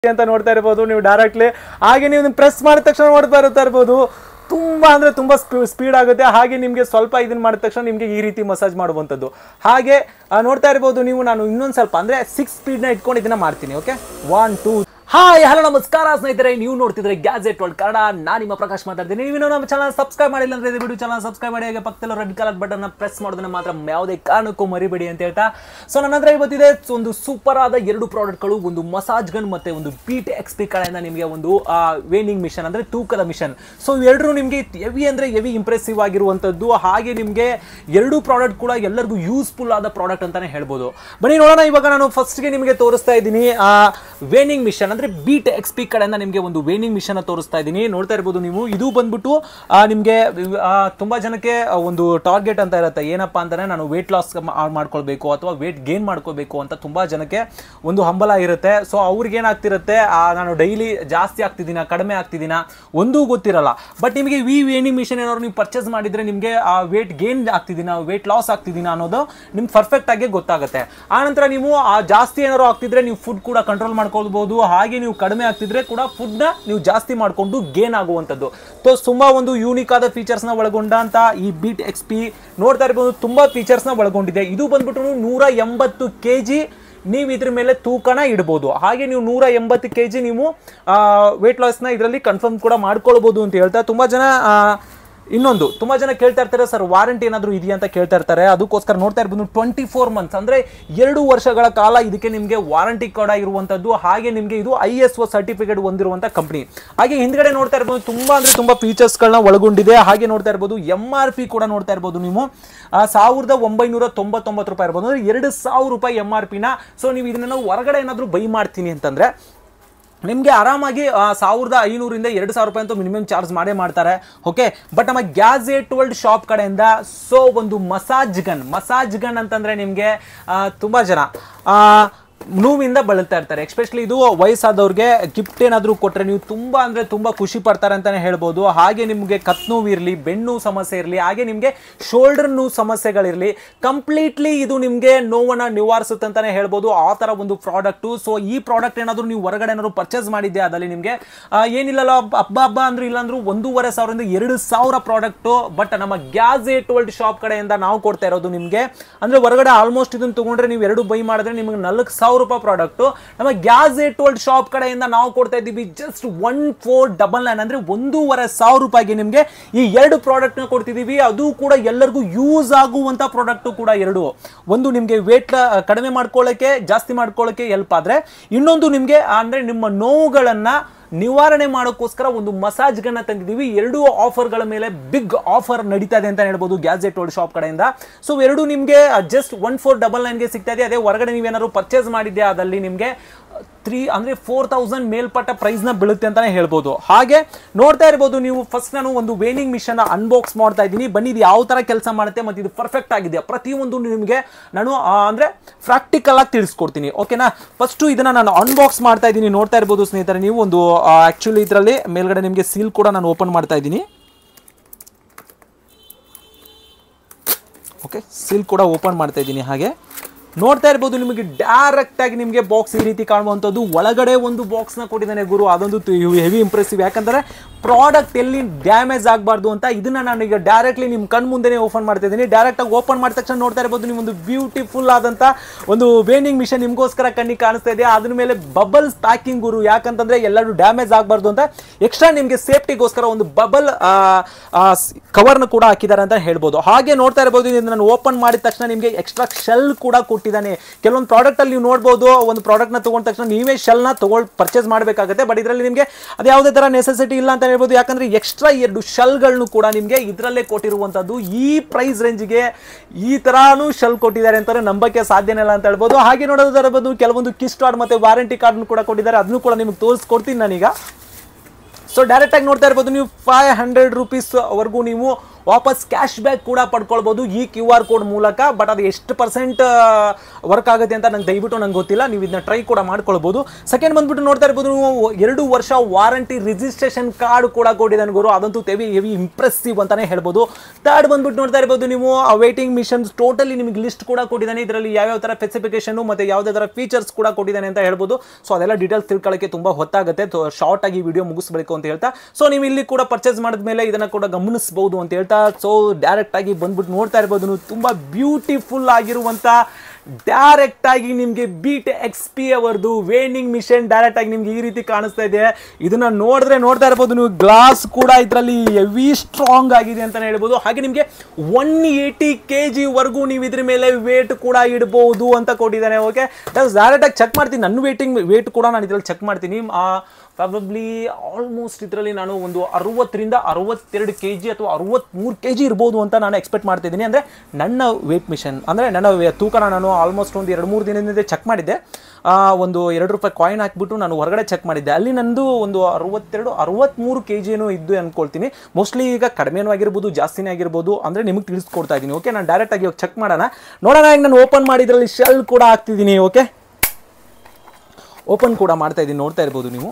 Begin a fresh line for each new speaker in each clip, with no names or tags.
ಅಂತ ನೋಡ್ತಾ ಇರ್ಬೋದು ನೀವು ಡೈರೆಕ್ಟ್ಲಿ ಹಾಗೆ ನೀವು ಪ್ರೆಸ್ ಮಾಡಿದ ತಕ್ಷಣ ನೋಡ್ತಾ ಇರ್ತಾ ಇರ್ಬೋದು ತುಂಬಾ ಅಂದ್ರೆ ತುಂಬಾ ಸ್ಪೀಡ್ ಆಗುತ್ತೆ ಹಾಗೆ ನಿಮಗೆ ಸ್ವಲ್ಪ ಇದನ್ನ ಮಾಡಿದ ತಕ್ಷಣ ನಿಮಗೆ ಈ ರೀತಿ ಮಸಾಜ್ ಮಾಡುವಂಥದ್ದು ಹಾಗೆ ಆ, ನೋಡ್ತಾ ಇರ್ಬೋದು ನೀವು ನಾನು ಇನ್ನೊಂದು ಸ್ವಲ್ಪ ಅಂದ್ರೆ ಸಿಕ್ಸ್ ಸ್ಪೀಡ್ನ ಇಟ್ಕೊಂಡು ಇದನ್ನ ಮಾಡ್ತೀನಿ okay one two hi hello ನಮಸ್ಕಾರ ಸ್ನೇಹಿತರೆ ನೀವು ನೋಡ್ತಿದ್ರೆ ಗ್ಯಾಜೆಟ್ ವರ್ಲ್ಡ್ ಕನ್ನಡ ನಾನು ನಿಮ್ಮ ಪ್ರಕಾಶ್ ಮಾತಾಡ್ತೀನಿ ನೀವು ನಮ್ಮ ಚಾನಲ್ ಸಬ್ಸ್ಕ್ರೈಬ್ ಮಾಡಿಲ್ಲ ಅಂದ್ರೆ ವಿಡಿಯೋ ಚಾನಲ್ ಸಬ್ಸ್ಕ್ರೈಬ್ ಮಾಡಿ ಹಾಗೆ ಪಕ್ಕದಲ್ಲಿ ರೆಡ್ ಕಲರ್ ಬಟನ್ ಪ್ರೆಸ್ ಮಾಡೋದನ್ನ ಮಾತ್ರ ಯಾವುದೇ ಕಾರಣಕ್ಕೂ ಮರಿಬೇಡಿ ಅಂತ ಹೇಳ್ತಾ ಸೊ ನನ್ನ ಹತ್ರ ಇವತ್ತಿದೆ ಒಂದು ಸೂಪರ್ ಆದ ಎರಡು ಪ್ರಾಡಕ್ಟ್ಗಳು ಒಂದು ಮಸಾಜ್ ಗನ್ ಮತ್ತೆ ಒಂದು ಬೀಟ್ ಎಕ್ಸ್ ಪಿ ಕಡೆಯಿಂದ ನಿಮಗೆ ಒಂದು ವೇನಿಂಗ್ ಮಿಷನ್ ಅಂದ್ರೆ ತೂಕದ ಮಿಷನ್ ಸೊ ಎರಡೂ ನಿಮಗೆ ಹೆವಿ ಅಂದ್ರೆ ಹೆವಿ ಇಂಪ್ರೆಸಿವ್ ಆಗಿರುವಂಥದ್ದು ಹಾಗೆ ನಿಮಗೆ ಎರಡು ಪ್ರಾಡಕ್ಟ್ ಕೂಡ ಎಲ್ಲರಿಗೂ ಯೂಸ್ಫುಲ್ ಆದ ಪ್ರಾಡಕ್ಟ್ ಅಂತಾನೆ ಹೇಳ್ಬೋದು ಬನ್ನಿ ನೋಡೋಣ ಇವಾಗ ನಾನು ಫಸ್ಟ್ಗೆ ನಿಮಗೆ ತೋರಿಸ್ತಾ ಇದ್ದೀನಿ ವೇನಿಂಗ್ ಮಿಷನ್ ಅಂದ್ರೆ ಬೀಟ್ ಎಕ್ಸ್ ಪಿ ಕಡೆಯಿಂದ ನಿಮಗೆ ಒಂದು ವೇನಿಂಗ್ ಮಿಷನ್ ತೋರಿಸ್ತಾ ಇದ್ದೀನಿ ನೋಡ್ತಾ ಇರ್ಬೋದು ನೀವು ಇದು ಬಂದ್ಬಿಟ್ಟು ಆ, ನಿಮಗೆ ಆ, ತುಂಬಾ ಜನಕ್ಕೆ ಆ, ಒಂದು ಟಾರ್ಗೆಟ್ ಅಂತ ಇರುತ್ತೆ ಏನಪ್ಪಾ ಅಂತಂದ್ರೆ ನಾನು ವೇಟ್ ಲಾಸ್ ಮಾಡ್ಕೊಳ್ಬೇಕು ಅಥವಾ ವೇಟ್ ಗೇನ್ ಮಾಡ್ಕೋಬೇಕು ಅಂತ ತುಂಬಾ ಜನಕ್ಕೆ ಒಂದು ಹಂಬಲ ಇರುತ್ತೆ ಸೊ ಅವ್ರಿಗೆ ಏನಾಗ್ತಿರುತ್ತೆ ಆ, ನಾನು ಡೈಲಿ ಜಾಸ್ತಿ ಆಗ್ತಿದ್ದೀನ ಕಡಿಮೆ ಆಗ್ತಿದ್ದೀನ ಒಂದೂ ಗೊತ್ತಿರಲ್ಲ ಬಟ್ ನಿಮಗೆ ವಿ ವೇನಿಂಗ್ ಮಿಷನ್ ಏನಾದ್ರು ನೀವು ಪರ್ಚೇಸ್ ಮಾಡಿದ್ರೆ ನಿಮಗೆ ಆ ವೇಟ್ ಗೇನ್ ಆಗ್ತಿದ್ದೀನ ವೇಟ್ ಲಾಸ್ ಆಗ್ತಿದ್ದೀನ ಅನ್ನೋದು ನಿಮ್ಗೆ ಪರ್ಫೆಕ್ಟ್ ಆಗಿ ಗೊತ್ತಾಗುತ್ತೆ ಆನಂತರ ನೀವು ಆ ಜಾಸ್ತಿ ಏನಾದ್ರು ಆಗ್ತಿದ್ರೆ ನೀವು ಫುಡ್ ಕೂಡ ಕಂಟ್ರೋಲ್ ಮಾಡ್ಕೊಳ್ಬಹುದು ಹಾಗೆ ನೀವು ಕಡಿಮೆ ಆಗ್ತಿದ್ರೆ ಕೂಡ ಫುಡ್ ನ ನೀವು ಜಾಸ್ತಿ ಮಾಡ್ಕೊಂಡು ಗೇನ್ ಆಗುವಂಥದ್ದು ಸೊ ತುಂಬಾ ಒಂದು ಯೂನಿಕ್ ಆದ ಫೀಚರ್ಸ್ ನ ಒಳಗೊಂಡಂತ ಈ ಬೀಟ್ ಎಕ್ಸ್ ಪಿ ನೋಡ್ತಾ ಇರ್ಬೋದು ತುಂಬಾ ಫೀಚರ್ಸ್ ನ ಒಳಗೊಂಡಿದೆ ಇದು ಬಂದ್ಬಿಟ್ಟು ನೂರ ಎಂಬತ್ತು ಕೆ ಜಿ ನೀವು ಇದ್ರ ಮೇಲೆ ತೂಕನ ಇಡ್ಬೋದು ಹಾಗೆ ನೀವು ನೂರ ಎಂಬತ್ತು ಕೆ ಜಿ ನೀವು ವೇಟ್ ಲಾಸ್ನ ಇದರಲ್ಲಿ ಕನ್ಫರ್ಮ್ ಕೂಡ ಮಾಡ್ಕೊಳ್ಬೋದು ಅಂತ ಹೇಳ್ತಾ ತುಂಬಾ ಜನ ಆ, ಇನ್ನೊಂದು ತುಂಬಾ ಜನ ಕೇಳ್ತಾ ಇರ್ತಾರೆ ಸರ್ ವಾರಂಟಿ ಏನಾದರೂ ಇದೆಯಾ ಅಂತ ಕೇಳ್ತಾ ಇರ್ತಾರೆ ಅದಕ್ಕೋಸ್ಕರ ನೋಡ್ತಾ ಇರ್ಬೋದು ಟ್ವೆಂಟಿ ಫೋರ್ ಮಂತ್ಸ್ ಅಂದ್ರೆ ಎರಡು ವರ್ಷಗಳ ಕಾಲ ಇದಕ್ಕೆ ನಿಮಗೆ ವಾರಂಟಿ ಕೂಡ ಇರುವಂತದ್ದು ಹಾಗೆ ನಿಮಗೆ ಇದು ಐ ಎಸ್ ಒ ಸರ್ಟಿಫಿಕೇಟ್ ಹೊಂದಿರುವಂತ ಕಂಪನಿ ಹಾಗೆ ಹಿಂದ್ಗಡೆ ನೋಡ್ತಾ ಇರ್ಬೋದು ತುಂಬಾ ಅಂದ್ರೆ ತುಂಬಾ ಫೀಚರ್ಸ್ ಗಳನ್ನ ಒಳಗೊಂಡಿದೆ ಹಾಗೆ ನೋಡ್ತಾ ಇರ್ಬೋದು ಎಂ ಆರ್ ಪಿ ಕೂಡ ನೋಡ್ತಾ ಇರ್ಬೋದು ನೀವು ಆ, ಸಾವಿರದ ಒಂಬೈನೂರ ತೊಂಬತ್ತೊಂಬತ್ತು ರೂಪಾಯಿ ಇರ್ಬೋದು ಅಂದ್ರೆ ಎರಡು ಸಾವಿರ ರೂಪಾಯಿ ಎಂ ಆರ್ ಪಿನ ಸೊ ನೀವು ಇದನ್ನ ಹೊರಗಡೆ ಏನಾದರೂ ಬೈ ಮಾಡ್ತೀನಿ ಅಂತಂದ್ರೆ ನಿಮಗೆ ಆರಾಮಾಗಿ ಆ, ಸಾವಿರದ ಐನೂರಿಂದ ಎರಡು ಸಾವಿರ ರೂಪಾಯಿ ಅಂತೂ ಮಿನಿಮಮ್ ಚಾರ್ಜ್ ಮಾಡೇ ಮಾಡ್ತಾರೆ ಓಕೆ ಬಟ್ ನಮ್ಮ ಗ್ಯಾಜೆಟ್ ವರ್ಲ್ಡ್ ಶಾಪ್ ಕಡೆಯಿಂದ ಸೊ ಒಂದು ಮಸಾಜ್ ಗನ್ ಮಸಾಜ್ ಗನ್ ಅಂತಂದ್ರೆ ನಿಮಗೆ ತುಂಬ ಜನ ಆ, ನೋವಿಂದ ಬಳಲ್ತಾ ಇರ್ತಾರೆ ಎಸ್ಪೆಷಲಿ ಇದು ವಯಸ್ಸಾದವ್ರಿಗೆ ಗಿಫ್ಟ್ ಏನಾದರೂ ಕೊಟ್ಟರೆ ನೀವು ತುಂಬ ಅಂದರೆ ತುಂಬ ಖುಷಿ ಪಡ್ತಾರೆ ಅಂತಲೇ ಹೇಳ್ಬೋದು ಹಾಗೆ ನಿಮಗೆ ಕತ್ ನೋವು ಇರಲಿ ಬೆನ್ನು ಸಮಸ್ಯೆ ಇರಲಿ ಹಾಗೆ ನಿಮಗೆ ಶೋಲ್ಡರ್ ನೋವು ಸಮಸ್ಯೆಗಳಿರಲಿ ಕಂಪ್ಲೀಟ್ಲಿ ಇದು ನಿಮಗೆ ನೋವನ್ನು ನಿವಾರಿಸುತ್ತೆ ಅಂತಲೇ ಹೇಳ್ಬೋದು ಆ ಥರ ಒಂದು ಪ್ರಾಡಕ್ಟು ಸೊ ಈ ಪ್ರಾಡಕ್ಟ್ ಏನಾದರೂ ನೀವು ಹೊರಗಡೆ ಏನಾದ್ರು ಪರ್ಚೇಸ್ ಮಾಡಿದ್ದೆ ಅದಲ್ಲಿ ನಿಮಗೆ ಏನಿಲ್ಲಲ್ಲ ಹಬ್ಬ ಹಬ್ಬ ಅಂದ್ರೆ ಇಲ್ಲಾಂದ್ರೂ ಒಂದೂವರೆ ಸಾವಿರದಿಂದ ಎರಡು ಸಾವಿರ ಪ್ರಾಡಕ್ಟು ಬಟ್ ನಮ್ಮ ಗ್ಯಾಜೆಟ್ ವರ್ಲ್ಡ್ ಶಾಪ್ ಕಡೆಯಿಂದ ನಾವು ಕೊಡ್ತಾ ಇರೋದು ನಿಮಗೆ ಅಂದ್ರೆ ಹೊರಗಡೆ ಆಲ್ಮೋಸ್ಟ್ ಇದನ್ನ ತಗೊಂಡ್ರೆ ನೀವು ಎರಡು ಬೈ ಮಾಡಿದ್ರೆ ನಿಮಗೆ ನಾಲ್ಕು ಸಾವಿರ ರೂಪಾಯಿ ಪ್ರಾಡಕ್ಟು ನಮ್ಮ ಗ್ಯಾಜೆಟ್ ವರ್ಲ್ಡ್ ಶಾಪ್ ಕಡೆಯಿಂದ ನಾವು ಕೊಡ್ತಾ ಇದ್ದೀವಿ just one four double nine ಅಂದ್ರೆ ಒಂದೂವರೆ ಸಾವಿರ ರೂಪಾಯಿಗೆ ನಿಮಗೆ ಈ ಎರಡು ಪ್ರಾಡಕ್ಟ್ನ ಕೊಡ್ತಿದ್ದೀವಿ ಅದು ಕೂಡ ಎಲ್ಲರಿಗೂ ಯೂಸ್ ಆಗುವಂತ ಪ್ರಾಡಕ್ಟ್ ಕೂಡ ಎರಡು ಒಂದು ನಿಮಗೆ ವೇಟ್ ಕಡಿಮೆ ಮಾಡ್ಕೊಳ್ಳೋಕೆ ಜಾಸ್ತಿ ಮಾಡ್ಕೊಳ್ಳೋಕೆ ಹೆಲ್ಪ್ ಆದ್ರೆ ಇನ್ನೊಂದು ನಿಮಗೆ ಅಂದ್ರೆ ನಿಮ್ಮ ನೋವುಗಳನ್ನ ನಿವಾರಣೆ ಮಾಡೋಕ್ಕೋಸ್ಕರ ಒಂದು ಮಸಾಜ್ ಗನ್ನ ತಂದಿದ್ದೀವಿ ಎರಡು ಆಫರ್ಗಳ ಮೇಲೆ ಬಿಗ್ ಆಫರ್ ನಡೀತಾ ಇದೆ ಅಂತ ಹೇಳ್ಬೋದು ಗ್ಯಾಜೆಟ್ ವರ್ಲ್ಡ್ ಶಾಪ್ ಕಡೆಯಿಂದ ಸೊ ಎರಡು ನಿಮಗೆ ಜಸ್ಟ್ ಒನ್ ಫೋರ್ ಡಬಲ್ ನೈನ್ಗೆ ಸಿಗ್ತಾ ಇದೆ ಅದೇ ಹೊರಗಡೆ ನೀವೇನಾದ್ರು ಪರ್ಚೇಸ್ ಮಾಡಿದ್ದೆ ಅದಲ್ಲಿ ನಿಮಗೆ ತ್ರೀ ಅಂದ್ರೆ ಫೋರ್ ತೌಸಂಡ್ ಮೇಲ್ಪಟ್ಟ ಪ್ರೈಸ್ ನ ಬೀಳುತ್ತೆ ಅಂತಾನೆ ಹೇಳ್ಬೋದು ಹಾಗೆ ನೋಡ್ತಾ ಇರ್ಬೋದು ನೀವು ಫಸ್ಟ್ ನಾನು ಒಂದು ವೇನಿಂಗ್ ಮಿಷನ್ ಅನ್ಬಾಕ್ಸ್ ಮಾಡ್ತಾ ಇದ್ದೀನಿ ಬನ್ನಿ ಇದು ಯಾವ ತರ ಕೆಲಸ ಮಾಡುತ್ತೆ ಮತ್ತೆ ಇದು ಪರ್ಫೆಕ್ಟ್ ಆಗಿದೆ ಪ್ರತಿಯೊಂದು ನಿಮಗೆ ನಾನು ಆ, ಅಂದ್ರೆ ಪ್ರಾಕ್ಟಿಕಲ್ ಆಗಿ ತಿಳಿಸ್ಕೊಡ್ತೀನಿ ಓಕೆನಾ ಫಸ್ಟ್ ಇದನ್ನ ನಾನು ಅನ್ಬಾಕ್ಸ್ ಮಾಡ್ತಾ ಇದ್ದೀನಿ ನೋಡ್ತಾ ಇರ್ಬೋದು ಸ್ನೇಹಿತರೆ ನೀವು ಒಂದು ಆಕ್ಚುಲಿ ಇದರಲ್ಲಿ ಮೇಲ್ಗಡೆ ನಿಮಗೆ ಸೀಲ್ ಕೂಡ ನಾನು ಓಪನ್ ಮಾಡ್ತಾ ಇದ್ದೀನಿ ಓಕೆ ಸೀಲ್ ಕೂಡ ಓಪನ್ ಮಾಡ್ತಾ ಇದ್ದೀನಿ ಹಾಗೆ ನೋಡ್ತಾ ಇರ್ಬೋದು ನಿಮಗೆ ಡೈರೆಕ್ಟ್ ಆಗಿ ನಿಮಗೆ ಬಾಕ್ಸ್ ಈ ರೀತಿ ಕಾಣುವಂಥದ್ದು ಒಳಗಡೆ ಒಂದು ಬಾಕ್ಸ್ ನ ಕೊಟ್ಟಿದ್ದಾನೆ ಗುರು ಅದೊಂದು ಹೆವಿ ಇಂಪ್ರೆಸಿವ್ ಯಾಕಂದ್ರೆ ಪ್ರಾಡಕ್ಟ್ ಎಲ್ಲಿ ಡ್ಯಾಮೇಜ್ ಆಗಬಾರ್ದು ಅಂತ ಇದನ್ನ ನಾನು ಈಗ ಡೈರೆಕ್ಟ್ಲಿ ನಿಮ್ಮ ಕಣ್ ಮುಂದೆನೇ ಓಪನ್ ಮಾಡ್ತಾ ಇದ್ದೀನಿ ಡೈರೆಕ್ಟ್ ಆಗಿ ಓಪನ್ ಮಾಡಿದ ತಕ್ಷಣ ನೋಡ್ತಾ ಇರ್ಬೋದು ನೀವು ಒಂದು ಬ್ಯೂಟಿಫುಲ್ ಆದಂತ ಒಂದು ವೇನಿಂಗ್ ಮಿಷನ್ ನಿಮಗೋಸ್ಕರ ಕಣ್ಣಿಗೆ ಕಾಣಿಸ್ತಾ ಇದೆ ಅದ್ರ ಮೇಲೆ ಬಬಲ್ಸ್ ಪ್ಯಾಕಿಂಗ್ ಗುರು ಯಾಕಂತಂದ್ರೆ ಎಲ್ಲರೂ ಡ್ಯಾಮೇಜ್ ಆಗಬಾರ್ದು ಅಂತ ಎಕ್ಸ್ಟ್ರಾ ನಿಮಗೆ ಸೇಫ್ಟಿಗೋಸ್ಕರ ಒಂದು ಬಬಲ್ ಕವರ್ನ ಕೂಡ ಹಾಕಿದ್ದಾರೆ ಅಂತ ಹೇಳ್ಬೋದು ಹಾಗೆ ನೋಡ್ತಾ ಇರ್ಬೋದು ಇದನ್ನ ನಾನು ಓಪನ್ ಮಾಡಿದ ತಕ್ಷಣ ನಿಮಗೆ ಎಕ್ಸ್ಟ್ರಾ ಶೆಲ್ ಕೂಡ ಕೊಟ್ಟಿದ್ದಾನೆ ಕೆಲವೊಂದು ಪ್ರಾಡಕ್ಟ್ ಅಲ್ಲಿ ನೀವು ನೋಡ್ಬೋದು ಒಂದು ಪ್ರಾಡಕ್ಟ್ ನ ತಗೊಂಡ ತಕ್ಷಣ ನೀವೇ ಶೆಲ್ ನ ತಗೊಳ್ ಪರ್ಚೇಸ್ ಮಾಡಬೇಕಾಗುತ್ತೆ ಬಟ್ ಇದರಲ್ಲಿ ನಿಮಗೆ ಅದು ಯಾವುದೇ ತರ ನೆಸೆಸಿಟಿ ಇಲ್ಲ ಅಂತ ಹೇಳ್ಬೋದು ಯಾಕಂದ್ರೆ ಎಕ್ಸ್ಟ್ರಾ ಎರಡು ಶೆಲ್ಗಳನ್ನು ಕೂಡ ನಿಮಗೆ ಇದರಲ್ಲೇ ಕೊಟ್ಟಿರುವಂತದ್ದು ಈ ಪ್ರೈಸ್ ರೇಂಜ್ಗೆ ಈ ತರಾನು ಶೆಲ್ ಕೊಟ್ಟಿದ್ದಾರೆ ಅಂತಾರೆ ನಂಬಕ್ಕೆ ಸಾಧ್ಯನೇ ಇಲ್ಲ ಅಂತ ಹೇಳ್ಬೋದು ಹಾಗೆ ನೋಡೋದಾದ್ರೆ ಬಂದು ಕೆಲವೊಂದು ಕಿಸ್ ಕಾರ್ಡ್ ಮತ್ತೆ ವಾರಂಟಿ ಕಾರ್ಡ್ ಕೂಡ ಕೊಟ್ಟಿದ್ದಾರೆ ಅದನ್ನು ಕೂಡ ನಿಮಗೆ ತೋರಿಸ್ಕೊಡ್ತೀನಿ ನಾನೀಗ ಸೊ ಡೈರೆಕ್ಟ್ ಆಗಿ ನೋಡ್ತಾ ಇರ್ಬೋದು ನೀವು ಫೈವ್ ಹಂಡ್ರೆಡ್ ರುಪೀಸ್ ವರೆಗೂ ನೀವು ವಾಪಸ್ ಕ್ಯಾಶ್ ಬ್ಯಾಕ್ ಕೂಡ ಪಡ್ಕೊಳ್ಬೋದು ಈ ಕ್ಯೂ ಆರ್ ಕೋಡ್ ಮೂಲಕ ಬಟ್ ಅದು ಎಷ್ಟು ಪರ್ಸೆಂಟ್ ವರ್ಕ್ ಆಗುತ್ತೆ ಅಂತ ನಂಗೆ ದಯವಿಟ್ಟು ನಂಗೆ ಗೊತ್ತಿಲ್ಲ ನೀವು ಇದನ್ನ ಟ್ರೈ ಕೂಡ ಮಾಡ್ಕೊಳ್ಬೋದು ಸೆಕೆಂಡ್ ಬಂದ್ಬಿಟ್ಟು ನೋಡ್ತಾ ಇರ್ಬೋದು ನೀವು ಎರಡು ವರ್ಷ ವಾರಂಟಿ ರಿಜಿಸ್ಟ್ರೇಷನ್ ಕಾರ್ಡ್ ಕೂಡ ಕೊಟ್ಟಿದ್ದಾನೆ ಗುರು ಅದಂತೂ ತೆವಿ ಹೆವಿ ಇಂಪ್ರೆಸಿವ್ ಅಂತಾನೆ ಹೇಳ್ಬೋದು ಥರ್ಡ್ ಬಂದ್ಬಿಟ್ಟು ನೋಡ್ತಾ ಇರ್ಬೋದು ನೀವು ವೇಟಿಂಗ್ ಮಿಷನ್ಸ್ ಟೋಟಲಿ ನಿಮಗೆ ಲಿಸ್ಟ್ ಕೂಡ ಕೊಟ್ಟಿದ್ದಾನೆ ಇದರಲ್ಲಿ ಯಾವ್ಯಾವ ಥರ ಸ್ಪೆಸಿಫಿಕೇಶನ್ ಮತ್ತೆ ಯಾವುದೇ ಥರ ಫೀಚರ್ಸ್ ಕೂಡ ಕೊಟ್ಟಿದ್ದಾನೆ ಅಂತ ಹೇಳ್ಬೋದು ಸೊ ಅದೆಲ್ಲ ಡೀಟೇಲ್ಸ್ ತಿಳ್ಕೊಳ್ಳೋಕ್ಕೆ ತುಂಬ ಹೊತ್ತಾಗುತ್ತೆ ಶಾರ್ಟ್ ಆಗಿ ವಿಡಿಯೋ ಮುಗಿಸ್ಬೇಕು ಅಂತ ಹೇಳ್ತಾ ಸೊ ನೀವು ಇಲ್ಲಿ ಕೂಡ ಪರ್ಚೇಸ್ ಮಾಡಿದ್ಮೇಲೆ ಇದನ್ನ ಕೂಡ ಗಮನಿಸಬಹುದು ಅಂತ ಹೇಳ್ತಾ ಸೊ ಡೈರೆಕ್ಟ್ ಆಗಿ ಬಂದ್ಬಿಟ್ಟು ನೋಡ್ತಾ ಇರ್ಬೋದು ನೀವು ತುಂಬಾ ಬ್ಯೂಟಿಫುಲ್ ಆಗಿರುವಂತ ಡೈರೆಕ್ಟ್ ಆಗಿ ನಿಮಗೆ ಬೀಟ್ ಎಕ್ಸ್ ಪಿ ಅವರದು ವೇನಿಂಗ್ ಮಿಷನ್ ಡೈರೆಕ್ಟ್ ಆಗಿ ನಿಮ್ಗೆ ಈ ರೀತಿ ಕಾಣಿಸ್ತಾ ಇದೆ ಇದನ್ನ ನೋಡಿದ್ರೆ ನೋಡ್ತಾ ಇರ್ಬೋದು ನೀವು ಗ್ಲಾಸ್ ಕೂಡ ಇದರಲ್ಲಿ ಹೆವಿ ಸ್ಟ್ರಾಂಗ್ ಆಗಿದೆ ಅಂತಾನೆ ಹೇಳ್ಬೋದು ಹಾಗೆ ನಿಮಗೆ ಒನ್ ಏಯ್ಟಿ ಕೆ ಜಿ ವರೆಗೂ ನೀವು ಇದ್ರ ಮೇಲೆ ವೇಟ್ ಕೂಡ ಇಡಬಹುದು ಅಂತ ಕೊಟ್ಟಿದ್ದಾನೆ ಓಕೆ ಡೈರೆಕ್ಟ್ ಆಗಿ ಚೆಕ್ ಮಾಡ್ತೀನಿ ನನ್ನ ವೇಟಿಂಗ್ ವೇಟ್ ಕೂಡ ನಾನು ಇದ್ರಲ್ಲಿ ಚೆಕ್ ಮಾಡ್ತೀನಿ ಪ್ರಾಬಬ್ಲಿ ಆಲ್ಮೋಸ್ಟ್ ಇದರಲ್ಲಿ ನಾನು ಒಂದು ಅರವತ್ತರಿಂದ ಅರವತ್ತೆರಡು ಕೆ ಜಿ ಅಥವಾ ಅರವತ್ತ್ಮೂರು ಕೆ ಜಿ ಇರ್ಬೋದು ಅಂತ ನಾನು ಎಕ್ಸ್ಪೆಕ್ಟ್ ಮಾಡ್ತಿದ್ದೀನಿ ಅಂದರೆ ನನ್ನ ವೇಟ್ ಮಿಷನ್ ಅಂದರೆ ನನ್ನ ವೇ- ತೂಕನ ನಾನು ಆಲ್ಮೋಸ್ಟ್ ಒಂದು ಎರಡು ಮೂರು ದಿನದಿಂದ ಚೆಕ್ ಮಾಡಿದ್ದೆ ಆ, ಒಂದು ಎರಡು ರೂಪಾಯಿ ಕಾಯಿನ್ ಹಾಕ್ಬಿಟ್ಟು ನಾನು ಹೊರಗಡೆ ಚೆಕ್ ಮಾಡಿದ್ದೆ ಅಲ್ಲಿ ನಂದು ಒಂದು ಅರವತ್ತೆರಡು ಅರವತ್ತ್ಮೂರು ಕೆ ಜಿನೂ ಇದ್ದು ಅನ್ಕೊಳ್ತೀನಿ ಮೋಸ್ಟ್ಲಿ ಈಗ ಕಡಿಮೆನೂ ಆಗಿರ್ಬೋದು ಜಾಸ್ತಿನೇ ಆಗಿರ್ಬೋದು ಅಂದರೆ ನಿಮಗೆ ತಿಳಿಸ್ಕೊಡ್ತಾ ಇದ್ದೀನಿ ಓಕೆ ನಾನು ಡೈರೆಕ್ಟ್ ಆಗಿ ಚೆಕ್ ಮಾಡೋಣ ನೋಡೋಣ ಈಗ ನಾನು ಓಪನ್ ಮಾಡಿದ್ರಲ್ಲಿ ಶೆಲ್ ಕೂಡ ಹಾಕ್ತಿದ್ದೀನಿ ಓಕೆ ಓಪನ್ ಕೂಡ ಮಾಡ್ತಾ ಇದ್ದೀನಿ ನೋಡ್ತಾ ಇರ್ಬೋದು ನೀವು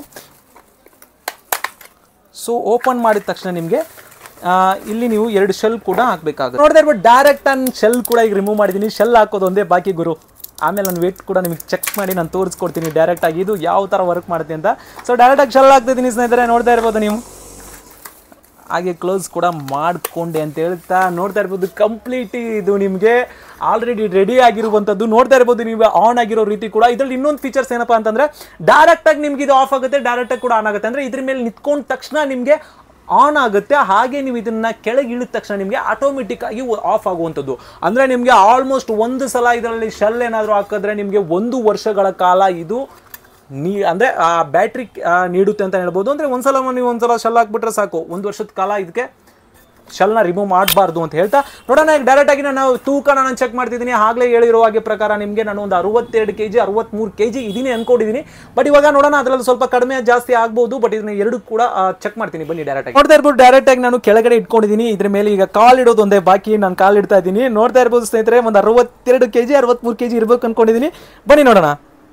ಸೊ ಓಪನ್ ಮಾಡಿದ ತಕ್ಷಣ ನಿಮಗೆ ಇಲ್ಲಿ ನೀವು ಎರಡು ಶೆಲ್ ಕೂಡ ಹಾಕಬೇಕಾಗುತ್ತೆ ನೋಡ್ತಾ ಇರ್ಬೋದು ಡೈರೆಕ್ಟ್ ನಾನು ಶೆಲ್ ಕೂಡ ಈಗ ರಿಮೂವ್ ಮಾಡಿದ್ದೀನಿ ಶೆಲ್ ಹಾಕೋದು ಒಂದೇ ಬಾಕಿ ಗುರು ಆಮೇಲೆ ನಾನು ವೇಟ್ ಕೂಡ ನಿಮಗೆ ಚೆಕ್ ಮಾಡಿ ನಾನು ತೋರಿಸ್ಕೊಡ್ತೀನಿ ಡೈರೆಕ್ಟ್ ಆಗಿ ಇದು ಯಾವ ಥರ ವರ್ಕ್ ಮಾಡುತ್ತೆ ಅಂತ ಸೊ ಡೈರೆಕ್ಟಾಗಿ ಶೆಲ್ ಹಾಕ್ತಿದ್ದೀನಿ ಸ್ನೇಹಿತರೆ ನೋಡ್ತಾ ಇರ್ಬೋದು ನೀವು ಹಾಗೆ ಕ್ಲೋಸ್ ಕೂಡ ಮಾಡಿಕೊಂಡೆ ಅಂತ ಹೇಳ್ತಾ ನೋಡ್ತಾ ಇರ್ಬೋದು ಕಂಪ್ಲೀಟ್ ಇದು ನಿಮಗೆ ಆಲ್ರೆಡಿ ರೆಡಿ ಆಗಿರುವಂಥದ್ದು ನೋಡ್ತಾ ಇರ್ಬೋದು ನೀವು ಆನ್ ಆಗಿರೋ ರೀತಿ ಕೂಡ ಇದರಲ್ಲಿ ಇನ್ನೊಂದು ಫೀಚರ್ಸ್ ಏನಪ್ಪಾ ಅಂತಂದ್ರೆ ಡೈರೆಕ್ಟ್ ಆಗಿ ನಿಮ್ಗೆ ಇದು ಆಫ್ ಆಗುತ್ತೆ ಡೈರೆಕ್ಟ್ ಆಗಿ ಕೂಡ ಆನ್ ಆಗುತ್ತೆ ಅಂದ್ರೆ ಇದ್ರ ಮೇಲೆ ನಿಂತ್ಕೊಂಡ ತಕ್ಷಣ ನಿಮಗೆ ಆನ್ ಆಗುತ್ತೆ ಹಾಗೆ ನೀವು ಇದನ್ನ ಕೆಳಗೆ ಇಳಿದ ತಕ್ಷಣ ನಿಮಗೆ ಆಟೋಮೆಟಿಕ್ ಆಗಿ ಆಫ್ ಆಗುವಂಥದ್ದು ಅಂದ್ರೆ ನಿಮಗೆ ಆಲ್ಮೋಸ್ಟ್ ಒಂದು ಸಲ ಇದರಲ್ಲಿ ಶೆಲ್ ಏನಾದರೂ ಹಾಕಿದ್ರೆ ನಿಮಗೆ ಒಂದು ವರ್ಷಗಳ ಕಾಲ ಇದು ನೀ ಅಂದರೆ ಆ ಬ್ಯಾಟ್ರಿ ನೀಡುತ್ತೆ ಅಂತ ಹೇಳ್ಬೋದು ಅಂದರೆ ಒಂದ್ಸಲ ನೀವು ಒಂದ್ಸಲ ಶೆಲ್ ಹಾಕ್ಬಿಟ್ರೆ ಸಾಕು ಒಂದು ವರ್ಷದ ಕಾಲ ಇದಕ್ಕೆ ಶೆಲ್ನ ರಿಮೂವ್ ಮಾಡಬಾರ್ದು ಅಂತ ಹೇಳ್ತಾ ನೋಡೋಣ ಈಗ ಡೈರೆಕ್ಟ್ ಆಗಿ ನಾನು ತೂಕ ನಾನು ಚೆಕ್ ಮಾಡ್ತಿದ್ದೀನಿ ಆಗಲೇ ಹೇಳಿರೋ ಹಾಗೆ ಪ್ರಕಾರ ನಿಮಗೆ ನಾನು ಒಂದು ಅರವತ್ತೆರಡು ಕೆ ಜಿ ಅರವತ್ತ್ಮೂರು ಕೆ ಜಿ ಇದೀನಿ ಅನ್ಕೊಂಡಿದ್ದೀನಿ ಬಟ್ ಇವಾಗ ನೋಡೋಣ ಅದರಲ್ಲಿ ಸ್ವಲ್ಪ ಕಡಿಮೆ ಜಾಸ್ತಿ ಆಗ್ಬೋದು ಬಟ್ ಇದನ್ನ ಎರಡು ಕೂಡ ಚೆಕ್ ಮಾಡ್ತೀನಿ ಬನ್ನಿ ಡೈರೆಕ್ಟ್ ಆಗಿ ನೋಡ್ತಾ ಇರ್ಬೋದು ಡೈರೆಕ್ಟ್ ಆಗಿ ನಾನು ಕೆಳಗಡೆ ಇಟ್ಕೊಂಡಿದ್ದೀನಿ ಇದ್ರ ಮೇಲೆ ಈಗ ಕಾಲ್ ಇಡೋದು ಒಂದೇ ಬಾಕಿ ನಾನು ಕಾಲ್ ಇಡ್ತಾ ಇದ್ದೀನಿ ನೋಡ್ತಾ ಇರ್ಬೋದು ಸ್ನೇಹಿತರೆ ಒಂದು ಅರವತ್ತೆರಡು ಕೆ ಜಿ ಅರವತ್ತ್ಮೂರು ಕೆ ಜಿ ಇರ್ಬೇಕು ಅನ್ಕೊಂಡಿದ್ದೀನಿ ಬನ್ನಿ ನೋಡೋಣ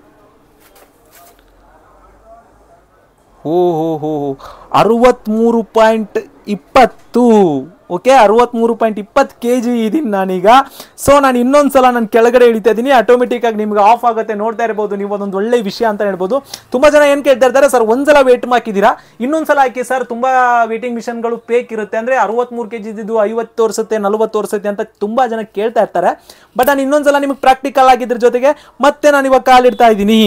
ಹೋ ಹೋ ಹೋ ಅರವತ್ತ್ಮೂರು ಪಾಯಿಂಟ್ ಇಪ್ಪತ್ತು ಓಕೆ ಅರವತ್ತ್ಮೂರು ಪಾಯಿಂಟ್ ಇಪ್ಪತ್ತು ಕೆ ಜಿ ಇದೀನಿ ನಾನೀಗ ಸೊ ನಾನು ಇನ್ನೊಂದು ಸಲ ನಾನು ಕೆಳಗಡೆ ಇಳಿತಾ ಇದ್ದೀನಿ ಆಟೋಮೆಟಿಕ್ ಆಗಿ ನಿಮ್ಗೆ ಆಫ್ ಆಗುತ್ತೆ ನೋಡ್ತಾ ಇರ್ಬೋದು ನೀವು ಅದೊಂದು ಒಳ್ಳೆ ವಿಷಯ ಅಂತ ಹೇಳ್ಬೋದು ತುಂಬ ಜನ ಏನು ಕೇಳ್ತಾ ಇರ್ತಾರೆ ಸರ್ ಒಂದ್ಸಲ ವೇಟ್ ಹಾಕಿದ್ದೀರಾ ಇನ್ನೊಂದು ಸಲ ಹಾಕಿ ಸರ್ ತುಂಬ ವೇಟಿಂಗ್ ಮಿಷನ್ಗಳು ಫೇಕ್ ಇರುತ್ತೆ ಅಂದರೆ ಅರವತ್ತ್ಮೂರು ಕೆ ಜಿದ್ದು ಐವತ್ತು ತೋರಿಸುತ್ತೆ ನಲವತ್ತು ತೋರಿಸುತ್ತೆ ಅಂತ ತುಂಬ ಜನ ಕೇಳ್ತಾ ಇರ್ತಾರೆ ಬಟ್ ನಾನು ಇನ್ನೊಂದ್ಸಲ ನಿಮಗೆ ಪ್ರಾಕ್ಟಿಕಲ್ ಆಗಿದ್ರ ಜೊತೆಗೆ ಮತ್ತೆ ನಾನು ಇವಾಗ ಕಾಲಿಡ್ತಾ ಇದ್ದೀನಿ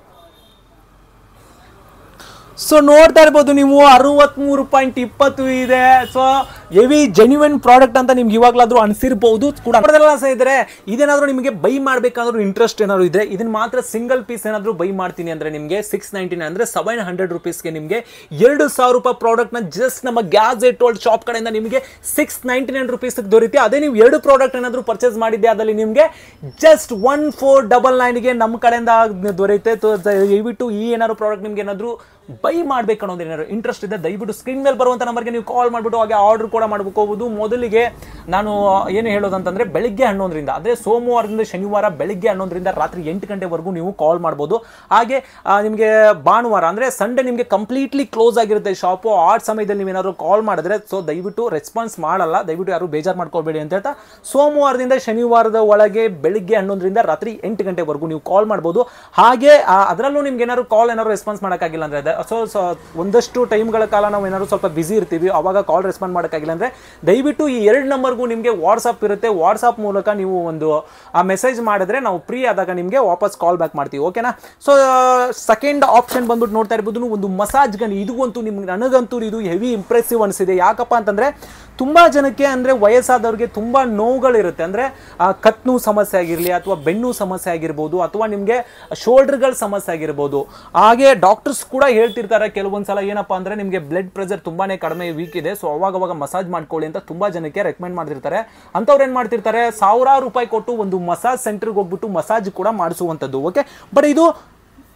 ಸೊ ನೋಡ್ತಾ ಇರ್ಬೋದು ನೀವು ಅರವತ್ಮೂರು ಪಾಯಿಂಟ್ ಇಪ್ಪತ್ತು ಇದೆ ಸೊ ಹೆವಿ ಜೆನ್ಯುನ್ ಪ್ರಾಡಕ್ಟ್ ಅಂತ ನಿಮ್ಗೆ ಇವಾಗಲಾದ್ರೂ ಅನಿಸಿರ್ಬೋದು ಕೂಡ ನೋಡಿದ್ರಲ್ಲ ಸ್ನೇಹಿತರೆ ಇದೇನಾದ್ರೂ ನಿಮಗೆ ಬೈ ಮಾಡಬೇಕಾದ್ರೂ ಇಂಟ್ರೆಸ್ಟ್ ಏನಾದ್ರು ಇದೆ ಇದನ್ನ ಮಾತ್ರ ಸಿಂಗಲ್ ಪೀಸ್ ಏನಾದರೂ ಬೈ ಮಾಡ್ತೀನಿ ಅಂದ್ರೆ ನಿಮಗೆ ಸಿಕ್ಸ್ ನೈಂಟಿ ನೈನ್ ಅಂದರೆ ಸೆವೆನ್ ಹಂಡ್ರೆಡ್ ರುಪೀಸ್ಗೆ ನಿಮಗೆ ಎರಡು ಸಾವಿರ ರೂಪಾಯಿ ಪ್ರಾಡಕ್ಟ್ನ ಜಸ್ಟ್ ನಮ್ಮ ಗ್ಯಾಜೆಟ್ ವರ್ಲ್ಡ್ ಶಾಪ್ ಕಡೆಯಿಂದ ನಿಮಗೆ ಸಿಕ್ಸ್ ನೈಂಟಿ ನೈನ್ ರುಪೀಸ್ ದೊರೀತಿ ಅದೇ ನೀವು ಎರಡು ಪ್ರಾಡಕ್ಟ್ ಏನಾದರೂ ಪರ್ಚೇಸ್ ಮಾಡಿದ್ದೆ ಅದರಲ್ಲಿ ನಿಮಗೆ ಜಸ್ಟ್ ಒನ್ ಫೋರ್ ಡಬಲ್ ನೈನ್ಗೆ ನಮ್ಮ ಕಡೆಯಿಂದ ದೊರೆಯುತ್ತೆ ತೋ ದಯವಿಟ್ಟು ಈ ಏನಾದ್ರು ಪ್ರಾಡಕ್ಟ್ ನಿಮ್ಗೆ ಏನಾದರೂ ಬೈ ಮಾಡ್ಬೇಕು ಅನ್ನೋದು ಏನಾದ್ರು ಇಂಟ್ರೆಸ್ಟ್ ಇದೆ ದಯವಿಟ್ಟು ಸ್ಕ್ರೀನ್ ಮೇಲೆ ಬರುವಂಥ ನಂಬರ್ಗೆ ನೀವು ಕಾಲ್ ಮಾಡಿಬಿಟ್ಟು ಹಾಗೆ ಆರ್ಡರ್ ಕೂಡ ಮಾಡ್ಕೋಬಹುದು ಮೊದಲಿಗೆ ನಾನು ಏನು ಹೇಳೋದಂತಂದ್ರೆ ಬೆಳಿಗ್ಗೆ ಹನ್ನೊಂದರಿಂದ ಅಂದರೆ ಸೋಮವಾರದಿಂದ ಶನಿವಾರ ಬೆಳಿಗ್ಗೆ ಹನ್ನೊಂದರಿಂದ ರಾತ್ರಿ ಎಂಟು ಗಂಟೆವರೆಗೂ ನೀವು ಕಾಲ್ ಮಾಡ್ಬೋದು ಹಾಗೆ ಆ, ನಿಮಗೆ ಭಾನುವಾರ ಅಂದರೆ ಸಂಡೇ ನಿಮಗೆ ಕಂಪ್ಲೀಟ್ಲಿ ಕ್ಲೋಸ್ ಆಗಿರುತ್ತೆ ಶಾಪು ಆ ಸಮಯದಲ್ಲಿ ನೀವೇನಾದ್ರು ಕಾಲ್ ಮಾಡಿದ್ರೆ ಸೊ ದಯವಿಟ್ಟು ರೆಸ್ಪಾನ್ಸ್ ಮಾಡಲ್ಲ ದಯವಿಟ್ಟು ಯಾರು ಬೇಜಾರು ಮಾಡ್ಕೊಳ್ಬೇಡಿ ಅಂತ ಹೇಳ್ತಾ ಸೋಮವಾರದಿಂದ ಶನಿವಾರದ ಒಳಗೆ ಬೆಳಿಗ್ಗೆ ಹನ್ನೊಂದರಿಂದ ರಾತ್ರಿ ಎಂಟು ಗಂಟೆವರೆಗೂ ನೀವು ಕಾಲ್ ಮಾಡ್ಬೋದು ಹಾಗೆ ಆ, ಅದರಲ್ಲೂ ನಿಮ್ಗೆ ಏನಾದ್ರು ಕಾಲ್ ಏನಾದ್ರು ರೆಸ್ಪಾನ್ಸ್ ಮಾಡೋಕ್ಕಾಗಿಲ್ಲ ಅಂದರೆ ಸೊ ಸೊ ಒಂದಷ್ಟು ಟೈಮ್ಗಳ ಕಾಲ ನಾವು ಏನಾದ್ರು ಸ್ವಲ್ಪ ಬಿಸಿ ಇರ್ತೀವಿ ಅವಾಗ ಕಾಲ್ ರೆಸ್ಪಾಂಡ್ ಮಾಡೋಕ್ಕಾಗಿಲ್ಲ ಅಂದರೆ ದಯವಿಟ್ಟು ಈ ಎರಡು ನಂಬರ್ಗೂ ನಿಮಗೆ ವಾಟ್ಸಪ್ ಇರುತ್ತೆ ವಾಟ್ಸಪ್ ಮೂಲಕ ನೀವು ಒಂದು ಆ ಮೆಸೇಜ್ ಮಾಡಿದ್ರೆ ನಾವು ಫ್ರೀ ಆದಾಗ ನಿಮಗೆ ವಾಪಸ್ ಕಾಲ್ ಬ್ಯಾಕ್ ಮಾಡ್ತೀವಿ ಓಕೆನಾ ಸೊ ಸೆಕೆಂಡ್ ಆಪ್ಷನ್ ಬಂದ್ಬಿಟ್ಟು ನೋಡ್ತಾ ಇರ್ಬೋದು ಒಂದು ಮಸಾಜ್ ಗನ್ ಇದಂತೂ ನಿಮ್ಗೆ ನನಗಂತೂ ಇದು ಹೆವಿ ಇಂಪ್ರೆಸಿವ್ ಅನಿಸಿದೆ ಯಾಕಪ್ಪ ಅಂತಂದ್ರೆ ತುಂಬಾ ಜನಕ್ಕೆ ಅಂದ್ರೆ ವಯಸ್ಸಾದವ್ರಿಗೆ ತುಂಬಾ ನೋವುಗಳಿರುತ್ತೆ ಅಂದ್ರೆ ಆ, ಕತ್ ನೋವು ಸಮಸ್ಯೆ ಆಗಿರಲಿ ಅಥವಾ ಬೆನ್ನು ಸಮಸ್ಯೆ ಆಗಿರ್ಬೋದು ಅಥವಾ ನಿಮಗೆ ಶೋಲ್ಡರ್ಗಳ ಸಮಸ್ಯೆ ಆಗಿರ್ಬೋದು ಹಾಗೆ ಡಾಕ್ಟರ್ಸ್ ಕೂಡ ಹೇಳ್ತಿರ್ತಾರೆ ಕೆಲವೊಂದ್ಸಲ ಏನಪ್ಪಾ ಅಂದ್ರೆ ನಿಮಗೆ ಬ್ಲಡ್ ಪ್ರೆಷರ್ ತುಂಬಾನೇ ಕಡಿಮೆ ವೀಕ್ ಇದೆ ಸೊ ಅವಾಗ ಅವಾಗ ಮಸಾಜ್ ಮಾಡ್ಕೊಳ್ಳಿ ಅಂತ ತುಂಬಾ ಜನಕ್ಕೆ ರೆಕಮೆಂಡ್ ಮಾಡ್ತಿರ್ತಾರೆ ಅಂಥವ್ರು ಏನ್ ಮಾಡ್ತಿರ್ತಾರೆ ಸಾವಿರಾರು ರೂಪಾಯಿ ಕೊಟ್ಟು ಒಂದು ಮಸಾಜ್ ಸೆಂಟರ್ಗೆ ಹೋಗ್ಬಿಟ್ಟು ಮಸಾಜ್ ಕೂಡ ಮಾಡಿಸುವಂಥದ್ದು ಓಕೆ ಬಟ್ ಇದು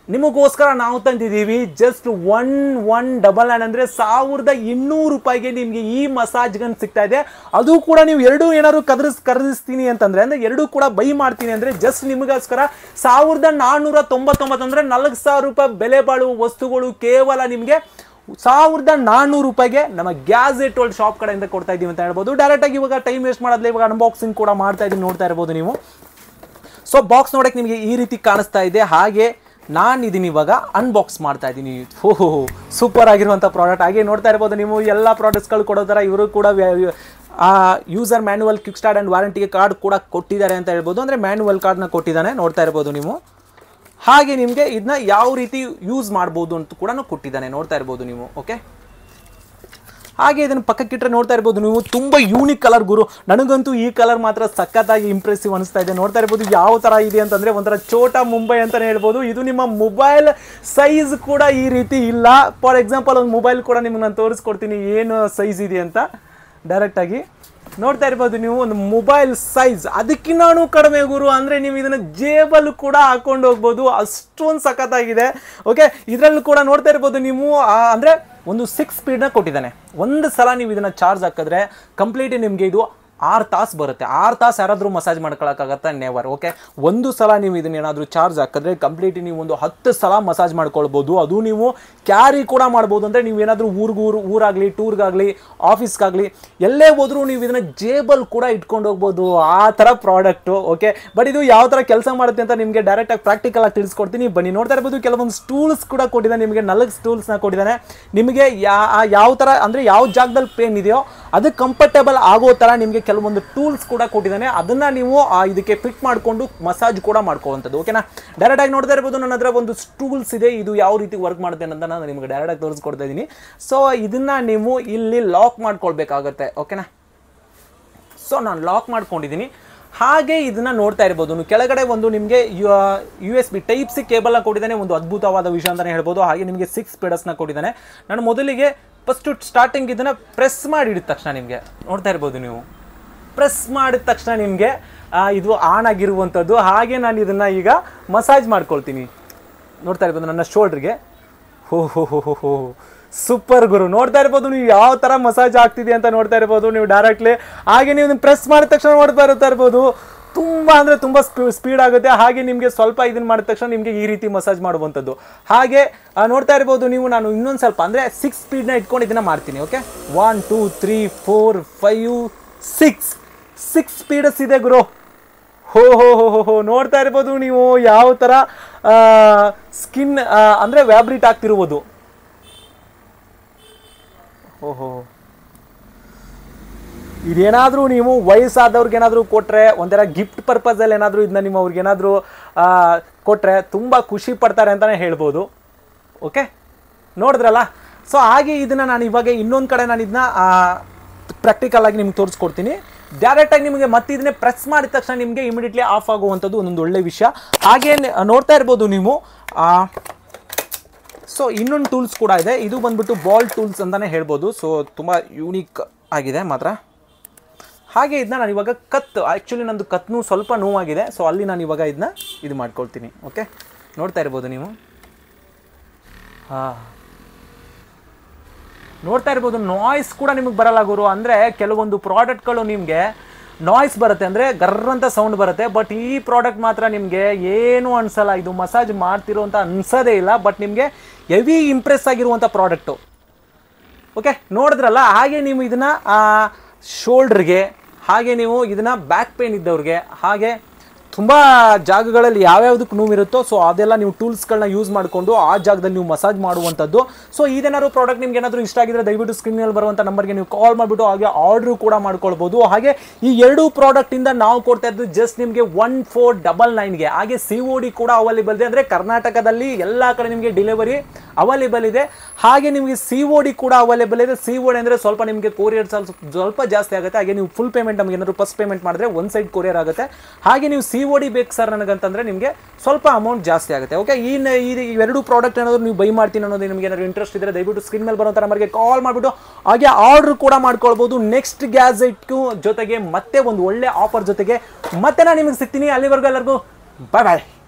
ನಿಮಗೋಸ್ಕರ ನಾವು ತಂದಿದ್ದೀವಿ just one one double nine ಅಂದರೆ ಸಾವಿರದ ಇನ್ನೂರು ರೂಪಾಯಿಗೆ ನಿಮಗೆ ಈ ಮಸಾಜ್ ಗನ್ ಸಿಗ್ತಾ ಇದೆ ಅದು ಕೂಡ ನೀವು ಎರಡು ಏನಾದ್ರು ಕದರಿಸ್ ಖರೀದಿಸ್ತೀನಿ ಅಂತಂದ್ರೆ ಅಂದ್ರೆ ಎರಡು ಕೂಡ ಬೈ ಮಾಡ್ತೀನಿ ಅಂದ್ರೆ ಜಸ್ಟ್ ನಿಮಗೋಸ್ಕರ ಸಾವಿರದ ನಾನ್ನೂರ ತೊಂಬತ್ತೊಂಬತ್ತು ಅಂದ್ರೆ ನಾಲ್ಕು ಸಾವಿರ ರೂಪಾಯಿ ಬೆಲೆ ಬಾಳುವ ವಸ್ತುಗಳು ಕೇವಲ ನಿಮಗೆ ಸಾವಿರದ ನಾನ್ನೂರು ರೂಪಾಯಿಗೆ ನಮ್ಮ ಗ್ಯಾಜೆಟ್ ವರ್ಲ್ಡ್ ಶಾಪ್ ಕಡೆಯಿಂದ ಕೊಡ್ತಾ ಇದೀವಿ ಅಂತ ಹೇಳ್ಬೋದು ಡೈರೆಕ್ಟ್ ಆಗಿ ಇವಾಗ ಟೈಮ್ ವೇಸ್ಟ್ ಮಾಡೋದ್ಲೆ ಇವಾಗ ಅನ್ಬಾಕ್ಸಿಂಗ್ ಕೂಡ ಮಾಡ್ತಾ ಇದೀನಿ ನೋಡ್ತಾ ಇರ್ಬೋದು ನೀವು ಸೊ ಬಾಕ್ಸ್ ನೋಡಕ್ಕೆ ನಿಮಗೆ ಈ ರೀತಿ ಕಾಣಿಸ್ತಾ ಇದೆ ಹಾಗೆ ನಾನು ಇದೀನಿ ಇವಾಗ ಅನ್ಬಾಕ್ಸ್ ಮಾಡ್ತಾ ಇದ್ದೀನಿ ಓಹೋ ಸೂಪರ್ ಆಗಿರುವಂಥ ಪ್ರಾಡಕ್ಟ್ ಹಾಗೆ ನೋಡ್ತಾ ಇರ್ಬೋದು ನೀವು ಎಲ್ಲ ಪ್ರಾಡಕ್ಟ್ಸ್ಗಳು ಕೊಡೋ ಥರ ಇವರು ಕೂಡ user manual quick start and ವಾರಂಟಿಗೆ ಕಾರ್ಡ್ ಕೂಡ ಕೊಟ್ಟಿದ್ದಾರೆ ಅಂತ ಹೇಳ್ಬೋದು ಅಂದರೆ ಮ್ಯಾನ್ಯುವಲ್ ಕಾರ್ಡ್ನ ಕೊಟ್ಟಿದ್ದಾನೆ ನೋಡ್ತಾ ಇರ್ಬೋದು ನೀವು ಹಾಗೆ ನಿಮಗೆ ಇದನ್ನ ಯಾವ ರೀತಿ ಯೂಸ್ ಮಾಡ್ಬೋದು ಅಂತ ಕೂಡ ಕೊಟ್ಟಿದ್ದಾನೆ ನೋಡ್ತಾ ಇರ್ಬೋದು ನೀವು ಓಕೆ ಹಾಗೆ ಇದನ್ನು ಪಕ್ಕಕ್ಕಿಟ್ರೆ ನೋಡ್ತಾ ಇರ್ಬೋದು ನೀವು ತುಂಬ ಯೂನಿಕ್ ಕಲರ್ ಗುರು ನನಗಂತೂ ಈ ಕಲರ್ ಮಾತ್ರ ಸಖತ್ತಾಗಿ ಇಂಪ್ರೆಸಿವ್ ಅನಿಸ್ತಾ ಇದೆ ನೋಡ್ತಾ ಇರ್ಬೋದು ಯಾವ ಥರ ಇದೆ ಅಂತಂದರೆ ಒಂಥರ ಚೋಟಾ ಮುಂಬೈ ಅಂತಲೇ ಹೇಳ್ಬೋದು ಇದು ನಿಮ್ಮ ಮೊಬೈಲ್ ಸೈಜ್ ಕೂಡ ಈ ರೀತಿ ಇಲ್ಲ ಫಾರ್ ಎಕ್ಸಾಂಪಲ್ ಒಂದು ಮೊಬೈಲ್ ಕೂಡ ನಿಮ್ಗೆ ನಾನು ತೋರಿಸ್ಕೊಡ್ತೀನಿ ಏನು ಸೈಜ್ ಇದೆ ಅಂತ ಡೈರೆಕ್ಟಾಗಿ ನೋಡ್ತಾ ಇರ್ಬೋದು ನೀವು ಒಂದು ಮೊಬೈಲ್ ಸೈಜ್ ಅದಕ್ಕಿಂತಾನು ಕಡಿಮೆ ಗುರು ಅಂದರೆ ನೀವು ಇದನ್ನ ಜೇಬಲ್ ಕೂಡ ಹಾಕೊಂಡು ಹೋಗ್ಬೋದು ಅಷ್ಟೊಂದು ಸಖತ್ತಾಗಿದೆ ಓಕೆ ಇದರಲ್ಲೂ ಕೂಡ ನೋಡ್ತಾ ಇರ್ಬೋದು ನೀವು ಆ, ಅಂದ್ರೆ ಒಂದು ಸಿಕ್ಸ್ ಸ್ಪೀಡ್ನ ಕೊಟ್ಟಿದ್ದಾನೆ ಒಂದು ಸಲ ನೀವು ಇದನ್ನ ಚಾರ್ಜ್ ಹಾಕಿದ್ರೆ ಕಂಪ್ಲೀಟ್ ನಿಮಗೆ ಇದು ಆರು ತಾಸು ಬರುತ್ತೆ ಆರು ತಾಸು ಯಾರಾದರೂ ಮಸಾಜ್ ಮಾಡ್ಕೊಳಕ್ಕಾಗತ್ತಾ ನೆವರ್ ಓಕೆ ಒಂದು ಸಲ ನೀವು ಇದನ್ನ ಏನಾದರೂ ಚಾರ್ಜ್ ಹಾಕಿದ್ರೆ ಕಂಪ್ಲೀಟ್ ನೀವು ಒಂದು ಹತ್ತು ಸಲ ಮಸಾಜ್ ಮಾಡ್ಕೊಳ್ಬೋದು ಅದು ನೀವು ಕ್ಯಾರಿ ಕೂಡ ಮಾಡ್ಬೋದು ಅಂದರೆ ನೀವು ಏನಾದರೂ ಊರಿಗೆ ಊರು ಊರಾಗಲಿ ಟೂರ್ಗಾಗಲಿ ಆಫೀಸ್ಗಾಗಲಿ ಎಲ್ಲೇ ಹೋದ್ರೂ ನೀವು ಇದನ್ನ ಜೇಬಲ್ ಕೂಡ ಇಟ್ಕೊಂಡು ಹೋಗ್ಬೋದು ಆ ಥರ ಪ್ರಾಡಕ್ಟು ಓಕೆ ಬಟ್ ಇದು ಯಾವ ಥರ ಕೆಲಸ ಮಾಡುತ್ತೆ ಅಂತ ನಿಮಗೆ ಡೈರೆಕ್ಟಾಗಿ ಪ್ರಾಕ್ಟಿಕಲ್ ಆಗಿ ತಿಳಿಸ್ಕೊಡ್ತೀನಿ ಬನ್ನಿ ನೋಡ್ತಾ ಇರ್ಬೋದು ಕೆಲವೊಂದು ಸ್ಟೂಲ್ಸ್ ಕೂಡ ಕೊಟ್ಟಿದ್ದಾನೆ ನಿಮಗೆ ನಾಲ್ಕು ಸ್ಟೂಲ್ಸ್ನ ಕೊಟ್ಟಿದ್ದಾನೆ ನಿಮಗೆ ಯಾ ಆ ಯಾವ ಥರ ಅಂದರೆ ಯಾವ ಜಾಗದಲ್ಲಿ ಪೇನ್ ಇದೆಯೋ ಅದು ಕಂಫರ್ಟೇಬಲ್ ಆಗೋ ಥರ ನಿಮಗೆ ಕೆಲವೊಂದು ಟೂಲ್ಸ್ ಕೂಡ ಕೊಟ್ಟಿದ್ದಾನೆ ಅದನ್ನ ನೀವು ಆ ಇದಕ್ಕೆ ಫಿಟ್ ಮಾಡಿಕೊಂಡು ಮಸಾಜ್ ಕೂಡ ಮಾಡ್ಕೊಳ್ಳುವಂಥದ್ದು ಓಕೆನಾ ಡೈರೆಕ್ಟ್ ಆಗಿ ನೋಡ್ತಾ ಇರ್ಬೋದು ನನ್ನ ಹತ್ರ ಒಂದು ಸ್ಟೂಲ್ಸ್ ಇದೆ ಇದು ಯಾವ ರೀತಿ ವರ್ಕ್ ಮಾಡುತ್ತೆ ಅಂತ ನಾನು ನಿಮಗೆ ಡೈರೆಕ್ಟ್ ಆಗಿ ತೋರಿಸ್ಕೊಡ್ತಾ ಇದ್ದೀನಿ ಸೊ ಇದನ್ನ ನೀವು ಇಲ್ಲಿ ಲಾಕ್ ಮಾಡ್ಕೊಳ್ಬೇಕಾಗತ್ತೆ ಓಕೆನಾ ಸೊ ನಾನು ಲಾಕ್ ಮಾಡ್ಕೊಂಡಿದ್ದೀನಿ ಹಾಗೆ ಇದನ್ನ ನೋಡ್ತಾ ಇರ್ಬೋದು ನೀವು ಕೆಳಗಡೆ ಒಂದು ನಿಮಗೆ U S B type C ಕೇಬಲ್ನ ಕೊಟ್ಟಿದ್ದಾನೆ ಒಂದು ಅದ್ಭುತವಾದ ವಿಷಯ ಅಂತಲೇ ಹೇಳ್ಬೋದು ಹಾಗೆ ನಿಮಗೆ ಸಿಕ್ಸ್ ಪೇಡಸ್ನ ಕೊಟ್ಟಿದ್ದಾನೆ ನಾನು ಮೊದಲಿಗೆ ಫಸ್ಟು ಸ್ಟಾರ್ಟಿಂಗ್ ಇದನ್ನ ಪ್ರೆಸ್ ಮಾಡಿದ ತಕ್ಷಣ ನಿಮಗೆ ನೋಡ್ತಾ ಇರ್ಬೋದು ನೀವು ಪ್ರೆಸ್ ಮಾಡಿದ ತಕ್ಷಣ ನಿಮಗೆ ಇದು ಆನ್ ಆಗಿರುವಂಥದ್ದು ಹಾಗೆ ನಾನು ಇದನ್ನ ಈಗ ಮಸಾಜ್ ಮಾಡ್ಕೊಳ್ತೀನಿ ನೋಡ್ತಾ ಇರ್ಬೋದು ನನ್ನ ಶೋಲ್ಡ್ರಿಗೆ ಹೋ ಹೋ ಹೋ ಹೋ ಹೋ ಸೂಪರ್ ಗುರು ನೋಡ್ತಾ ಇರ್ಬೋದು ನೀವು ಯಾವ ತರ ಮಸಾಜ್ ಆಗ್ತಿದೆ ಅಂತ ನೋಡ್ತಾ ಇರ್ಬೋದು ನೀವು ಡೈರೆಕ್ಟ್ಲಿ ಹಾಗೆ ನೀವು ಪ್ರೆಸ್ ಮಾಡಿದ ತಕ್ಷಣ ನೋಡ್ತಾ ಇರ್ತಾ ಇರ್ಬೋದು ತುಂಬಾ ಅಂದ್ರೆ ತುಂಬಾ ಸ್ಪೀಡ್ ಆಗುತ್ತೆ ಹಾಗೆ ನಿಮಗೆ ಸ್ವಲ್ಪ ಇದನ್ನ ಮಾಡಿದ ತಕ್ಷಣ ನಿಮಗೆ ಈ ರೀತಿ ಮಸಾಜ್ ಮಾಡುವಂಥದ್ದು ಹಾಗೆ ಆ, ನೋಡ್ತಾ ಇರ್ಬೋದು ನೀವು ನಾನು ಇನ್ನೊಂದು ಸ್ವಲ್ಪ ಅಂದ್ರೆ ಸಿಕ್ಸ್ ಸ್ಪೀಡ್ನ ಇಟ್ಕೊಂಡು ಇದನ್ನ ಮಾಡ್ತೀನಿ okay one two three four five six six speeds ಇದೆ ಗುರು ಹೋ ಹೋ ಹೋ ಹೋ ಹೋ ನೋಡ್ತಾ ಇರ್ಬೋದು ನೀವು ಯಾವ ಥರ ಸ್ಕಿನ್ ಅಂದರೆ ವ್ಯಾಬ್ರಿಟ್ ಆಗ್ತಿರುವುದು ಓಹೋ ಇದೇನಾದರೂ ನೀವು ವಯಸ್ಸಾದವ್ರಿಗೆ ಏನಾದರೂ ಕೊಟ್ಟರೆ ಒಂಥರ ಗಿಫ್ಟ್ ಪರ್ಪಸಲ್ಲಿ ಏನಾದರೂ ಇದನ್ನ ನಿಮ್ಮ ಅವ್ರಿಗೇನಾದರೂ ಕೊಟ್ಟರೆ ತುಂಬ ಖುಷಿ ಪಡ್ತಾರೆ ಅಂತಲೇ ಹೇಳ್ಬೋದು ಓಕೆ ನೋಡಿದ್ರಲ್ಲ ಸೊ ಹಾಗೆ ಇದನ್ನು ನಾನು ಇವಾಗ ಇನ್ನೊಂದು ಕಡೆ ನಾನು ಇದನ್ನ ಪ್ರಾಕ್ಟಿಕಲ್ ಆಗಿ ನಿಮ್ಗೆ ತೋರಿಸ್ಕೊಡ್ತೀನಿ ಡೈರೆಕ್ಟಾಗಿ ನಿಮಗೆ ಮತ್ತೆ ಇದನ್ನೇ ಪ್ರೆಸ್ ಮಾಡಿದ ತಕ್ಷಣ ನಿಮಗೆ ಇಮಿಡಿಯೇಟ್ಲಿ ಆಫ್ ಆಗುವಂಥದ್ದು ಒಂದೊಂದು ಒಳ್ಳೆ ವಿಷಯ ಹಾಗೆ ನೋಡ್ತಾ ಇರ್ಬೋದು ನೀವು ಆ, ಸೊ ಇನ್ನೊಂದು ಟೂಲ್ಸ್ ಕೂಡ ಇದೆ ಇದು ಬಂದ್ಬಿಟ್ಟು ಬಾಲ್ ಟೂಲ್ಸ್ ಅಂತಲೇ ಹೇಳ್ಬೋದು ಸೊ ತುಂಬ ಯೂನಿಕ್ ಆಗಿದೆ ಮಾತ್ರ ಹಾಗೆ ಇದನ್ನ ನಾನು ಇವಾಗ ಕತ್ ಆ್ಯಕ್ಚುಲಿ ನಂದು ಕತ್ನು ಸ್ವಲ್ಪ ನೋವಾಗಿದೆ ಸೊ ಅಲ್ಲಿ ನಾನು ಇವಾಗ ಇದನ್ನ ಇದು ಮಾಡ್ಕೊಳ್ತೀನಿ ಓಕೆ ನೋಡ್ತಾ ಇರ್ಬೋದು ನೀವು ಹಾಂ ನೋಡ್ತಾ ಇರ್ಬೋದು ನಾಯ್ಸ್ ಕೂಡ ನಿಮಗೆ ಬರಲ್ಲ ಗುರು ಅಂದರೆ ಕೆಲವೊಂದು ಪ್ರಾಡಕ್ಟ್ಗಳು ನಿಮಗೆ ನಾಯ್ಸ್ ಬರುತ್ತೆ ಅಂದರೆ ಗರ್ರ್ ಅಂತ ಸೌಂಡ್ ಬರುತ್ತೆ ಬಟ್ ಈ ಪ್ರಾಡಕ್ಟ್ ಮಾತ್ರ ನಿಮಗೆ ಏನು ಅನ್ಸಲ್ಲ ಇದು ಮಸಾಜ್ ಮಾಡ್ತಿರೋ ಅಂತ ಅನ್ಸೋದೇ ಇಲ್ಲ ಬಟ್ ನಿಮಗೆ ಹೆವಿ ಇಂಪ್ರೆಸ್ ಆಗಿರುವಂಥ ಪ್ರಾಡಕ್ಟು ಓಕೆ ನೋಡಿದ್ರಲ್ಲ ಹಾಗೆ ನೀವು ಇದನ್ನ ಶೋಲ್ಡ್ರಿಗೆ ಹಾಗೆ ನೀವು ಇದನ್ನ ಬ್ಯಾಕ್ ಪೇನ್ ಇದ್ದವ್ರಿಗೆ ಹಾಗೆ ತುಂಬ ಜಾಗಗಳಲ್ಲಿ ಯಾವ್ಯಾವ್ದಕ್ಕೆ ನೋವಿರುತ್ತೋ ಸೊ ಅದೆಲ್ಲ ನೀವು ಟೂಲ್ಸ್ಗಳನ್ನ ಯೂಸ್ ಮಾಡಿಕೊಂಡು ಆ ಜಾಗದಲ್ಲಿ ನೀವು ಮಸಾಜ್ ಮಾಡುವಂಥದ್ದು ಸೊ ಇದೇನಾದ್ರು ಪ್ರಾಡಕ್ಟ್ ನಿಮ್ಗೆ ಏನಾದರೂ ಇಷ್ಟ ಆಗಿದ್ರೆ ದಯವಿಟ್ಟು ಸ್ಕ್ರೀನಲ್ಲಿ ಬರುವಂಥ ನಂಬರ್ಗೆ ನೀವು ಕಾಲ್ ಮಾಡಿಬಿಟ್ಟು ಹಾಗೆ ಆರ್ಡ್ರು ಕೂಡ ಮಾಡ್ಕೊಳ್ಬೋದು ಹಾಗೆ ಈ ಎರಡೂ ಪ್ರಾಡಕ್ಟಿಂದ ನಾವು ಕೊಡ್ತಾ ಇದ್ದು ಜಸ್ಟ್ ನಿಮಗೆ ಒನ್ ಫೋರ್ ಡಬಲ್ ನೈನ್ಗೆ ಹಾಗೆ ಸಿ ಒ ಡಿ ಕೂಡ ಅವೈಲೇಬಲ್ ಇದೆ ಅಂದರೆ ಕರ್ನಾಟಕದಲ್ಲಿ ಎಲ್ಲ ಕಡೆ ನಿಮಗೆ ಡೆಲಿವರಿ ಅವೈಲೇಬಲ್ ಇದೆ ಹಾಗೆ ನಿಮಗೆ ಸಿ ಒ ಡಿ ಕೂಡ ಅವೈಲೇಬಲ್ ಇದೆ ಸಿ ಒ ಡಿ ಅಂದರೆ ಸ್ವಲ್ಪ ನಿಮಗೆ ಕೊರಿಯರ್ ಸ್ವಲ್ಪ ಸ್ವಲ್ಪ ಜಾಸ್ತಿ ಆಗುತ್ತೆ ಹಾಗೆ ನೀವು ಫುಲ್ ಪೇಮೆಂಟ್ ನಮಗೆ ಏನಾದ್ರು ಫಸ್ಟ್ ಪೇಮೆಂಟ್ ಮಾಡಿದ್ರೆ ಒಂದು ಸೈಡ್ ಕೊರಿಯರ್ ಆಗುತ್ತೆ ಹಾಗೆ ನೀವು ಸಿ ಒ ಡಿ ಬೇಕು ಸರ್ ನನಗಂತಂದ್ರೆ ನಿಮಗೆ ಸ್ವಲ್ಪ ಅಮೌಂಟ್ ಜಾಸ್ತಿ ಆಗುತ್ತೆ ಓಕೆ ಈ ನ- ಈ ಇವೆರಡು ಪ್ರಾಡಕ್ಟ್ ಏನಾದ್ರು ನೀವು ಬೈ ಮಾಡ್ತೀನಿ ಅನ್ನೋದು ನಿಮಗೆ ಏನಾದ್ರು ಇಂಟ್ರೆಸ್ಟ್ ಇದ್ರೆ ದಯವಿಟ್ಟು ಸ್ಕ್ರೀನ್ ಮೇಲೆ ಬರುವಂಥ ನಂಬರ್ಗೆ ಕಾಲ್ ಮಾಡಿಬಿಟ್ಟು ಹಾಗೆ ಆರ್ಡರ್ ಕೂಡ ಮಾಡ್ಕೊಳ್ಬೋದು ನೆಕ್ಸ್ಟ್ ಗ್ಯಾಜೆಟ್ಗೂ ಜೊತೆಗೆ ಮತ್ತೆ ಒಂದು ಒಳ್ಳೆ ಆಫರ್ ಜೊತೆಗೆ ಮತ್ತೆ ನಾನು ನಿಮಗೆ ಸಿಗ್ತೀನಿ ಅಲ್ಲಿವರೆಗೂ ಎಲ್ಲರಿಗೂ ಬಾಯ್ ಬಾಯ್